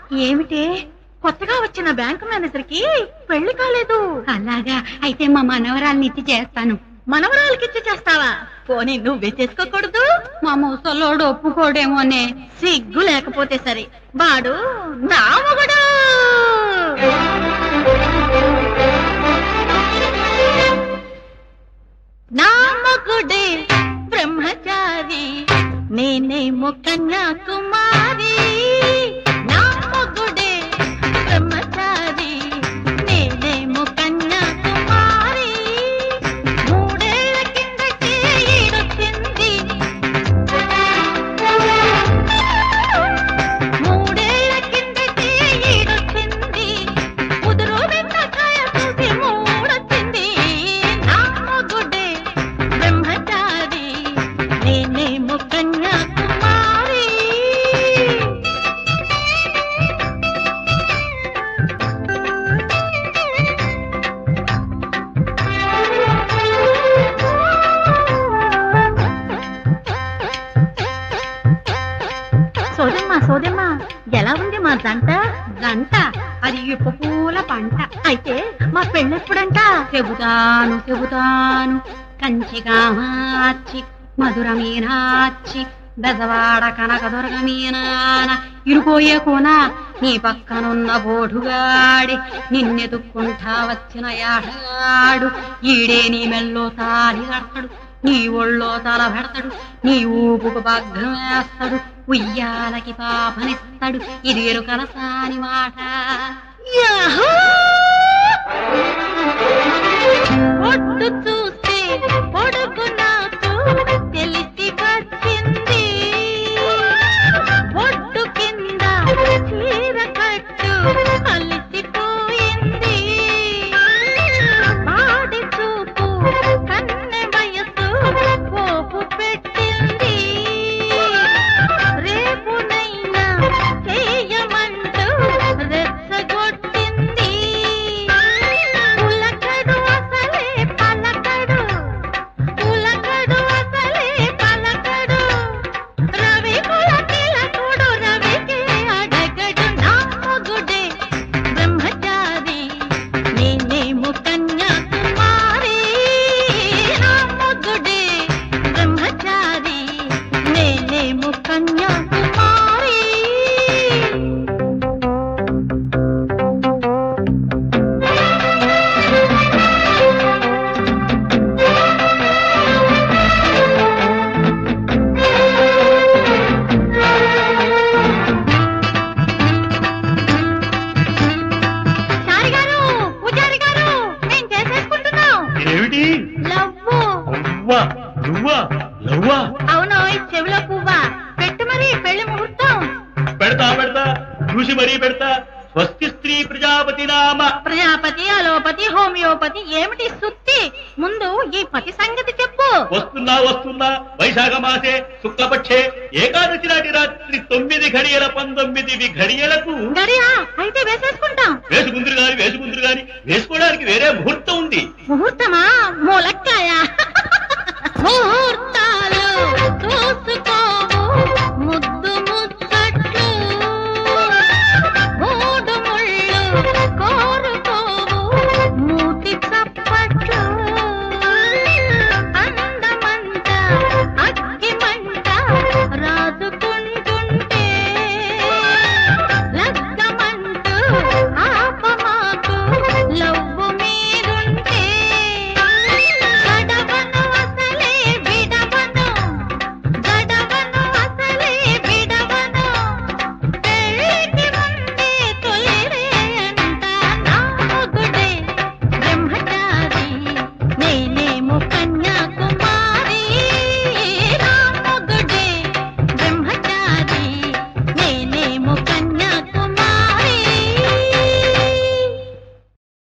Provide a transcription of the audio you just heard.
ఏమిటి కొత్తగా వచ్చిన బ్యాంకు మేనేజర్ కి పెళ్లి కాలేదు అలాగా అయితే మా మనవరాల్ని ఇచ్చి చేస్తాను మనవరాలకిచ్చి చేస్తావా పోనీ నువ్వే చేసుకోకూడదు మా ముసలోడు ఒప్పుకోడేమోనే సిగ్గు లేకపోతే సరే వాడు నా మొగుడు నా మొగుడే బ్రహ్మచారి నేనేమో కన్యాకుమారి నా మొగుడే బ్రహ్మచారి నేనేమో కన్యాకుమారి మూడేళ్ల కిందటే ఈడొచ్చింది మూడేళ్ల కిందటే ఈడొచ్చింది ముదురు వెంకటాయ చూసి మూడొచ్చింది నా మొగుడే బ్రహ్మచారి నేనేమో కన్యాకుమారి సోదమ్మా సోదమ్మా ఎలా ఉంది మా జంట గంట అది ఇప్పు పూల పంట అయితే మా పెళ్ళెప్పుడంట చెబుతాను చెబుతాను కంచిగా మార్చి మధుర మీనాచి బెజవాడ కనకదుర్గ మీనాన ఇరుకోయే కోన నీ పక్కనున్న బోడుగాడి నిన్నెతుక్కుంటా వచ్చిన యాడగాడు ఈడే నీ మెల్లో తాలి కడతాడు నీ ఒళ్ళో తల పెడతాడు నీ ఊపుకు పగ్గం వేస్తాడు ఉయ్యాలకి పాపనిస్తాడు ఇది ఎరుకల సాని మాట యాహూ! ఒట్టు చూస్తే పొడుగు నాకు తెలిసి వచ్చింది ఒట్టు కింద చీర కట్టు అలసిపోయింది పాడి చూపు కన్నె వయసు పోపు పెట్టింది రేపునైనా చేయమంటూ రెచ్చగొట్టింది పులకడు అసలే పలకడు పులకడు అసలే పలకడు రవి పులకిలకుడు రవికే అడగడు నా మొగుడే బ్రహ్మచారి నేనేమో కన్యాకుమారి నా మొగుడే బ్రహ్మచారి నేనేమో కన్యాకుమారి చారి గారు పూజారి గారు నేను చేసేసుకుంటున్నాం ఏమిటి లవ్వు అవ్వా నువ్వా లవ్వా అవును ఈ చెవిలో పువ్వా పెట్టు మరి పెళ్లి ముహూర్తం పెడతా పెడతా చూసి మరీ పెడతా స్వస్తి స్త్రీ ప్రజాపతి నామ ప్రజాపతి అలోపతి హోమియోపతి ఏమిటి సుత్తి ముందు ఈ పతి సంగతి చెప్పు వస్తున్నా వస్తున్నా వైశాఖ మాసే శుక్లపక్షే ఏకాదశి నాటి రాత్రి తొమ్మిది ఘడియల పంతొమ్మిది ఘడియలకు గడియా అయితే వేసేసుకుంటాం వేసుకుందరు గాని వేసుకుందరు గాని వేసుకోవడానికి వేరే ముహూర్తం ఉంది ముహూర్తమా మూలక్కాయ